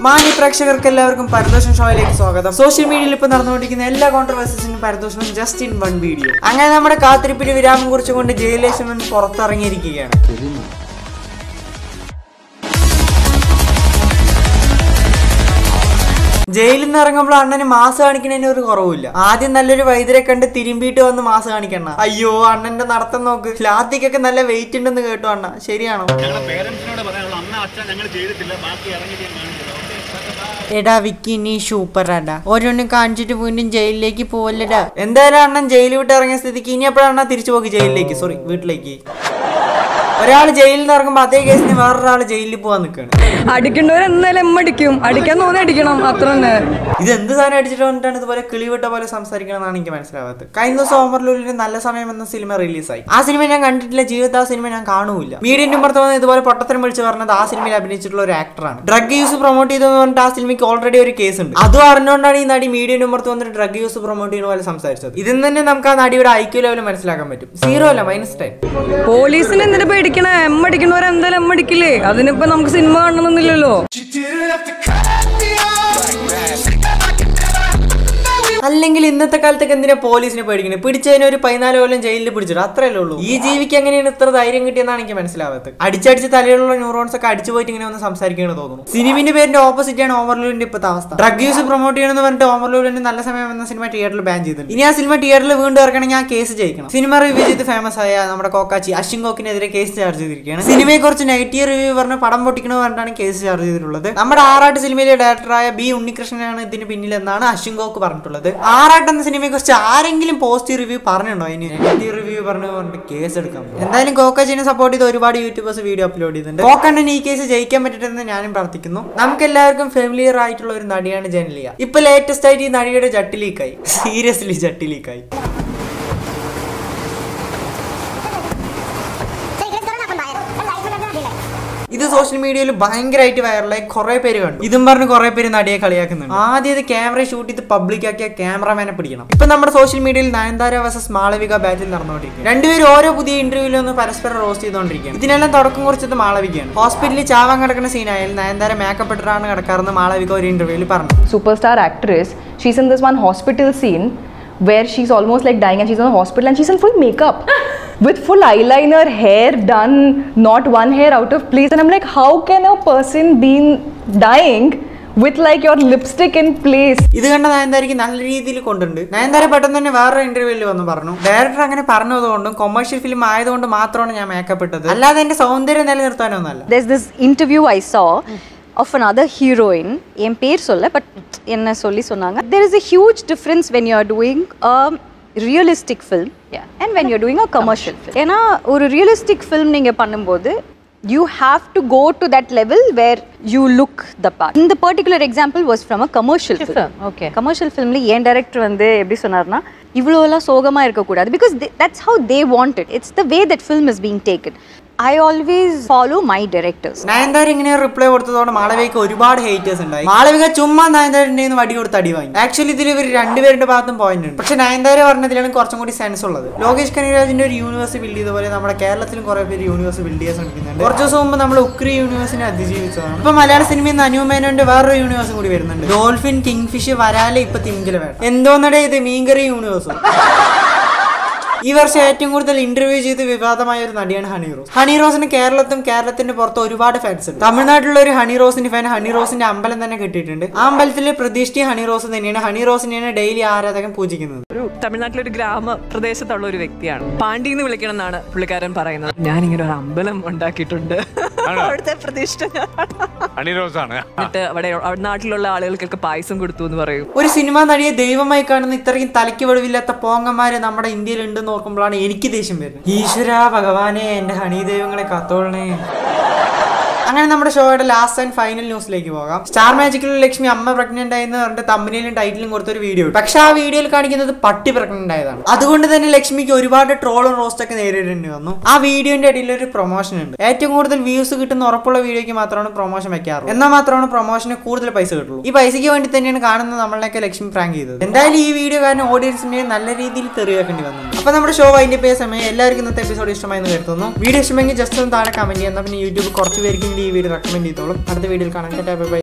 മാന്യ പ്രേക്ഷകർക്ക് എല്ലാവർക്കും പരദോഷം ഷോയിലേക്ക് സ്വാഗതം സോഷ്യൽ മീഡിയയിൽ ഇപ്പൊ നടന്നുകൊണ്ടിരിക്കുന്ന എല്ലാ കോൺട്രവേഴ്സസിനും പരദോഷനും ജസ്റ്റ് ഇൻ വൺ വീഡിയോ അങ്ങനെ നമ്മുടെ കാത്തിരിപ്പിന് വിരാമം കുറിച്ചുകൊണ്ട് ജയിലേശമൻ പുറത്തിറങ്ങിയിരിക്കുകയാണ് ജയിലിൽ നിന്ന് ഇറങ്ങുമ്പോൾ അണ്ണന് മാസ് കാണിക്കുന്നതിന് ഒരു കുറവില്ല ആദ്യം നല്ലൊരു വൈദ്യരെ കണ്ട് തിരുമ്പിയിട്ട് വന്ന് മാസ് കാണിക്കണ അയ്യോ അണ്ണന്റെ നടത്തം നോക്ക് ലാത്തിക്കൊക്കെ നല്ല വെയിറ്റ് ഉണ്ടെന്ന് കേട്ടു അണ്ണ ശരിയാണോ ഞങ്ങളുടെ പേരൻസിനോട് പറയാനുള്ള അമ്മ അച്ഛൻ ഞങ്ങൾ ചെയ്തിട്ടില്ല ബാക്കി ഇറങ്ങിയിട്ട് ഞാൻ കാണിച്ചില്ല ഓക്കെ എടാ വിക്കി നീ സൂപ്പറാടാ ഓരോന്നും കാണിച്ചിട്ട് വീണ്ടും ജയിലിലേക്ക് പോവല്ലടാ എന്തായാലും അണ്ണൻ ജയിൽ വിട്ട് ഇറങ്ങിയ സ്ഥിതിക്ക് ഇനി എപ്പോഴാണ് തിരിച്ചു പോയി ജയിലിലേക്ക് സോറി വീട്ടിലേക്ക് ഒരാൾ ജയിലിൽ നിന്ന് ഇറങ്ങുമ്പോൾ അതേ കേസിന് വേറൊരാൾ ജയിലിൽ പോവാൻ നിൽക്കുകയാണ് അടിക്കേണ്ടവർ എന്തായാലും എമ്മ അടിക്കും അടിക്കാൻ തോന്നി അടിക്കണം അത്ര തന്നെ ഇത് എന്ത് സാധനം അടിച്ചിട്ട് വന്നിട്ടാണ് ഇതുപോലെ കിളിവിട്ട പോലെ സംസാരിക്കണം എന്നാണ് എനിക്ക് മനസ്സിലാവാത്തത് കഴിഞ്ഞ ദിവസം ഓമർലൂരിന്റെ നല്ല സമയം എന്ന സിനിമ റിലീസായി ആ സിനിമ ഞാൻ കണ്ടിട്ടില്ല ജീവിതത്തിൽ ആ സിനിമ ഞാൻ കാണൂല മീഡിയന്റെ പുറത്ത് വന്ന് ഇതുപോലെ പൊട്ടത്തരം വിളിച്ച് പറഞ്ഞത് ആ സിനിമയിൽ അഭിനയിച്ചിട്ടുള്ള ഒരു ആക്ടറാണ് ഡ്രഗ് യൂസ് പ്രൊമോട്ട് ചെയ്തെന്ന് പറഞ്ഞിട്ട് ആ സിനിമയ്ക്ക് ഓൾറെഡി ഒരു കേസ് ഉണ്ട് അതും അറിഞ്ഞുകൊണ്ടാണ് ഈ നടി മീഡിയന്റെ പുറത്ത് വന്നിട്ട് ഡ്രഗ് യൂസ് പ്രൊമോട്ട് ചെയ്യുന്ന പോലെ സംസാരിച്ചത് ഇതിൽ നിന്ന് തന്നെ നമുക്ക് ആ നടിയുടെ ഐക്യു ലെവൽ മനസ്സിലാക്കാൻ പറ്റും സീറോ അല്ല മൈനസ് ടെൻ പോലീസിന് എന്തിനാ പേടിക്കണേ എമ്മ അടിക്കണവർ എന്തായാലും എമ്മ അടിക്കില്ലേ അതിനിപ്പോ നമുക്ക് സിനിമ കാണണമെന്നില്ലല്ലോ അല്ലെങ്കിൽ ഇന്നത്തെ കാലത്തൊക്കെ എന്തിനാ പോലീസിനെ പേടിക്കുന്നത് പിടിച്ചതിന് ഒരു പതിനാല് കൊല്ലം ജയിലിൽ പിടിച്ചിട്ട് അത്രയല്ലേ ഉള്ളൂ ഈ ജീവിക്ക് എങ്ങനെയാണ് ഇത്ര ധൈര്യം കിട്ടിയെന്നാണ് എനിക്ക് മനസ്സിലാവാത്തത് അടിച്ചടിച്ച് തലയിലുള്ള ന്യൂറോൺസ് ഒക്കെ അടിച്ചു പോയിട്ട് ഇങ്ങനെ ഒന്ന് സംസാരിക്കണമെന്ന് തോന്നുന്നു സിനിമിന്റെ പേരിന്റെ ഓപ്പോസിറ്റ് ആണ് ഓവർലൂരിന്റെ ഇപ്പോഴത്തെ അവസ്ഥ ഡ്രഗ് യൂസ് പ്രൊമോട്ട് ചെയ്യണമെന്ന് പറഞ്ഞിട്ട് ഓവർലൂരിന്റെ നല്ല സമയം എന്ന സിനിമ തിയേറ്ററിൽ ബാൻ ചെയ്തിട്ടുണ്ട് ഇനി ആ സിനിമ തിയേറ്ററിൽ വീണ്ടും ഇറക്കണമെങ്കിൽ ആ കേസ് ജയിക്കണം സിനിമ റിവ്യൂ ചെയ്ത് ഫേമസ് ആയ നമ്മുടെ കോക്കാച്ചി അശ്വിൻ കേസ് ചാർജ് ചെയ്തിരിക്കുകയാണ് സിനിമയെ കുറിച്ച് നെഗറ്റീവ് റിവ്യൂ പറഞ്ഞ് പടം പൊട്ടിക്കണമെന്ന് പറഞ്ഞിട്ടാണ് കേസ് ചാർജ് ചെയ്തിട്ടുള്ളത് നമ്മുടെ ആറാട്ട് സിനിമയിലെ ഡയറക്ടറായ ബി ഉണ്ണികൃഷ്ണനാണ് ഇതിന് പിന്നിലെന്നാണ് അശ്വിൻ ഗോക്ക് പറഞ്ഞിട്ടുള്ളത് ആറാട്ട് എന്ന സിനിമയെ കുറിച്ച് ആരെങ്കിലും പോസിറ്റീവ് റിവ്യൂ പറഞ്ഞിട്ടുണ്ടോ അതിന് നെഗറ്റീവ് റിവ്യൂ പറഞ്ഞു പറഞ്ഞിട്ട് കേസ് എടുക്കാം എന്തായാലും കോക്കാച്ചിനെ സപ്പോർട്ട് ചെയ്ത് ഒരുപാട് യൂട്യൂബേഴ്സ് വീഡിയോ അപ്ലോഡ് ചെയ്തിട്ടുണ്ട് കോക്കണ്ണൻ ഈ കേസ് ജയിക്കാൻ പറ്റട്ടെന്ന് ഞാനും പ്രാർത്ഥിക്കുന്നു നമുക്ക് എല്ലാവർക്കും ഫെമിലിയർ ആയിട്ടുള്ള ഒരു നടിയാണ് ജനലിയ ഇപ്പൊ ലേറ്റസ്റ്റ് ആയിട്ട് ഈ നടിയുടെ ജട്ടി ലീക്കായി സീരിയസ്ലി ജട്ടി ലീക്കായി ഇത് സോഷ്യൽ മീഡിയയിൽ ഭയങ്കരമായിട്ട് വൈറലായി കുറെ പേര് കണ്ടു ഇതും പറഞ്ഞ് കുറെ പേര് നടിയെ കളിയാക്കുന്നുണ്ട് ആദ്യം ഇത് ക്യാമറ ഷൂട്ട് ചെയ്ത് പബ്ലിക് ആക്കിയ ക്യാമറമാനെ പിടിക്കണം ഇപ്പൊ നമ്മുടെ സോഷ്യൽ മീഡിയയിൽ നയൻതാര വേഴ്സസ് മാളവിക ബാറ്റിൽ നടന്നുകൊണ്ടിരിക്കും രണ്ടുപേരും ഓരോ പുതിയ ഇന്റർവ്യൂവിൽ ഒന്ന് പരസ്പരം റോസ്റ്റ് ചെയ്തുകൊണ്ടിരിക്കുകയാണ് ഇതിനെല്ലാം തുടക്കം കുറിച്ചത് മാളവികയാണ് ഹോസ്പിറ്റലിൽ ചാവാൻ കിടക്കുന്ന സീനായാലും നയൻതാര മേക്കപ്പ് ഇട്ടിട്ടാണ് കിടക്കാറെന്ന് മാളവിക ഒരു ഇന്റർവ്യൂവിൽ പറഞ്ഞു superstar actress. She's in this one hospital scene where she's almost like dying and she's in the hospital and she's in full makeup with full eyeliner, hair done, not one hair out of place. And I'm like, how can a person be dying with like your lipstick in place? ഇത് കണ്ട നയൻതാരയ്ക്ക് നല്ല രീതിയിൽ കൊണ്ടുണ്ട് നയൻതാര പെട്ടെന്ന് തന്നെ വേറൊരു ഇന്റർവ്യൂവിൽ വന്ന് പറഞ്ഞു ഡയറക്ടർ അങ്ങനെ പറഞ്ഞതുകൊണ്ടും കൊമേഴ്ഷ്യൽ ഫിലിം ആയതുകൊണ്ട് മാത്രമാണ് ഞാൻ മേക്കപ്പ് ഇട്ടത് അല്ലാതെ എന്റെ സൗന്ദര്യം നിലനിർത്താനൊന്നല്ല there's this interview I saw of another heroine என் பேர் சொல்ல பட் என்ன சொல்லி சொன்னாங்க there is a huge difference when you are doing a realistic film and when you're doing a commercial film ஏன்னா ஒரு realistic film நீங்க பண்ணும்போது you have to go to that level where you look the part இந்த particular example was from a commercial film okay. Commercial ஃபிலிம்ல ஏன் director வந்து எப்படி சொன்னார்னா இவ்வளோலாம் சோகமாக இருக்கக்கூடாது because that's how they want it it's the way that film is being taken I always follow my directors Nayanthara ഇങ്ങനെ റിപ്ലൈ കൊടുത്തതോടെ മാളവികക്ക് ഒരുപാട് ഹേറ്റേഴ്സ് ഉണ്ടായി മാളവിക ചുമ്മാ നയൻതാരന്റെ കയ്യിന്ന് വടി കൊടുത്ത് അടി വാങ്ങി ആക്ച്വലി ഇതിൽ ഇവർ രണ്ടുപേരുടെ ഭാഗത്തും പോയിന്റ് ഉണ്ട് പക്ഷെ നയൻതാര പറഞ്ഞതിലാണ് കുറച്ചും കൂടി സെൻസ് ഉള്ളത് ലോകേഷ് കനിരാജിന്റെ ഒരു യൂണിവേഴ്സ് ബിൽഡ് ചെയ്ത പോലെ നമ്മുടെ കേരളത്തിലും കുറെ പേര് യൂണിവേഴ്സ് ബിൽഡ് ചെയ്യാൻ ശ്രമിക്കുന്നുണ്ട് കുറച്ച് ദിവസം മുമ്പ് നമ്മൾ ഉക്രി യൂണിവേഴ്സിനെ അതിജീവിച്ചതാണ് ഇപ്പൊ മലയാള സിനിമയിൽ നിന്ന് അനുമേനോന്റെ വേറൊരു യൂണിവേഴ്സും കൂടി വരുന്നുണ്ട് ഡോൾഫിൻ കിങ് ഫിഷ് വരാലെ ഇപ്പൊ തിമിങ്കല വേണം എന്തോന്നടേ ഇത് മീൻകറി യൂണിവേഴ്സും ഈ വർഷം ഏറ്റവും കൂടുതൽ ഇന്റർവ്യൂ ചെയ്ത് വിവാദമായ ഒരു നടിയാണ് ഹണി റോസ് ഹണി റോസിന് കേരളത്തും കേരളത്തിന്റെ പുറത്ത് ഒരുപാട് ഫാൻസ് ഉണ്ട് തമിഴ്നാട്ടിലുള്ള ഒരു ഹണി റോസിന്റെ ഫാൻ ഹണി റോസിന്റെ അമ്പലം തന്നെ കിട്ടിയിട്ടുണ്ട് ആ അമ്പലത്തിൽ പ്രതീക്ഷിച്ച ഹണി റോസ് തന്നെയാണ് ഹണി റോസിനെയാണ് ഡെയിലി ആരാധകൻ പൂജിക്കുന്നത് ഒരു തമിഴ്നാട്ടിലെ ഒരു ഗ്രാമ പ്രദേശത്തുള്ള ഒരു വ്യക്തിയാണ് പാണ്ടി എന്ന് വിളിക്കണം എന്നാണ് പുള്ളിക്കാരൻ പറയുന്നത് ഞാനിങ്ങനെ ഒരു അമ്പലം ഉണ്ടാക്കിയിട്ടുണ്ട് അവിടുത്തെ പ്രതിഷ്ഠ ഞാൻ- അണിറോസാണ് എന്നിട്ട് അവിടെ അവിടെ നാട്ടിലുള്ള ആളുകൾക്കൊക്കെ പായസം കൊടുത്തു എന്ന് പറയും ഒരു സിനിമാ നടിയെ ദൈവമായി കാണുന്ന ഇത്രയും തലയ്ക്ക് വെളിവില്ലാത്ത പോങ്ങന്മാര് നമ്മുടെ ഇന്ത്യയിൽ ഉണ്ടെന്ന് ഓർക്കുമ്പോഴാണ് എനിക്ക് ദേഷ്യം വരുന്നത് ഈശ്വര ഭഗവാനെ എന്റെ ഹണി ദൈവങ്ങളെ കത്തോളണേ അങ്ങനെ നമ്മുടെ ഷോയുടെ ലാസ്റ്റ് ആൻഡ് ഫൈനൽ ന്യൂസിലേക്ക് പോകാം സ്റ്റാർ മാജിക്കിൽ ലക്ഷ്മി അമ്മ പ്രഗ്നന്റ് ആയെന്ന് പറഞ്ഞിട്ട് തമ്പനിയിലും ടൈറ്റിലും കൊടുത്ത ഒരു വീഡിയോ പക്ഷെ ആ വീഡിയോയിൽ കാണിക്കുന്നത് പട്ടി പ്രഗ്നന്റ് ആയതാണ് അതുകൊണ്ട് തന്നെ ലക്ഷ്മിക്ക് ഒരുപാട് ട്രോളും റോസ്റ്റ് ഒക്കെ നേരിടേണ്ടി വന്നു ആ വീഡിയോന്റെ ഇടയിൽ ഒരു പ്രൊമോഷൻ ഉണ്ട് ഏറ്റവും കൂടുതൽ വ്യൂസ് കിട്ടുന്ന ഉറപ്പുള്ള വീഡിയോക്ക് മാത്രമാണ് പ്രൊമോഷൻ വെക്കാറ് എന്നാൽ മാത്രമാണ് പ്രൊമോഷന് കൂടുതൽ പൈസ കിട്ടുള്ളൂ ഈ പൈസയ്ക്ക് വേണ്ടി തന്നെയാണ് കാണുന്നത് നമ്മളെയൊക്കെ ലക്ഷ്മി പ്രാങ്ക് ചെയ്തത് എന്തായാലും ഈ വീഡിയോ കാരണം ഓഡിയൻസിനെ നല്ല രീതിയിൽ തെറിയാക്കേണ്ടി വന്നു അപ്പൊ നമ്മുടെ ഷോ അതിന്റെ പേര് സമയം എല്ലാവർക്കും ഇന്നത്തെ എപ്പിസോഡ് ഇഷ്ടമായി എന്ന് കരുതുന്നു വീഡിയോ ഇഷ്ടമെങ്കിൽ ജസ്റ്റ് ഒന്ന് താഴെ കമന്റ് ചെയ്യാം എന്നാ പിന്നെ യൂട്യൂബ് കുറച്ച് പേർക്ക് ഈ വീഡിയോ റെക്കമെൻഡ് ചെയ്തോളും അടുത്ത വീഡിയോയിൽ കാണാൻ ബൈ